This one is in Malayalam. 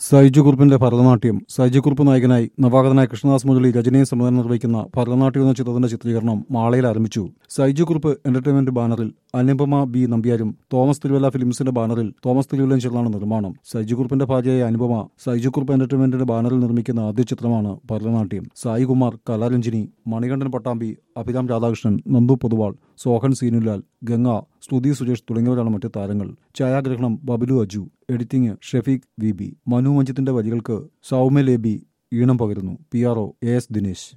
സൈജു കുറുപ്പിന്റെ ഭരതനാട്യം സൈജു കുറുപ്പ് നായകനായി നവാഗതനായ കൃഷ്ണദാസ് മുരളി രചനയും സംവിധാനം നിർവഹിക്കുന്ന ഭരതനാട്യം എന്ന ചിത്രത്തിന്റെ ചിത്രീകരണം മാളയിൽ ആരംഭിച്ചു സൈജു കുറുപ്പ് എന്റർടൈൻമെന്റ് ബാനറിൽ അനുപമ ബി നമ്പ്യാരും തോമസ് തിരുവല്ല ഫിലിംസിന്റെ ബാനറിൽ തോമസ് തിരുവല്ലയും ചേർന്നാണ് നിർമ്മാണം സൈജു കുറുപ്പിന്റെ ഭാര്യയായ അനുപമ സൈജു കുറുപ്പ് എന്റർടൈൻമെന്റിന്റെ ബാനറിൽ നിർമ്മിക്കുന്ന ആദ്യ ചിത്രമാണ് ഭരതനാട്യം സായികുമാർ കലാരഞ്ജിനി മണികണ്ഠൻ പട്ടാമ്പി അഭിരാം രാധാകൃഷ്ണൻ നന്ദു പൊതുവാൾ സോഹൻ സീനുലാൽ ഗംഗ സ്തുതി സുരേഷ് തുടങ്ങിയവരാണ് മറ്റ് താരങ്ങൾ ഛായാഗ്രഹണം Babilu Aju editing Shefeekh V B Manu മഞ്ജിത്തിന്റെ വരികൾക്ക് സൗമ്യ ലേബി ഈണം പകരുന്നു P R O A S Dinesh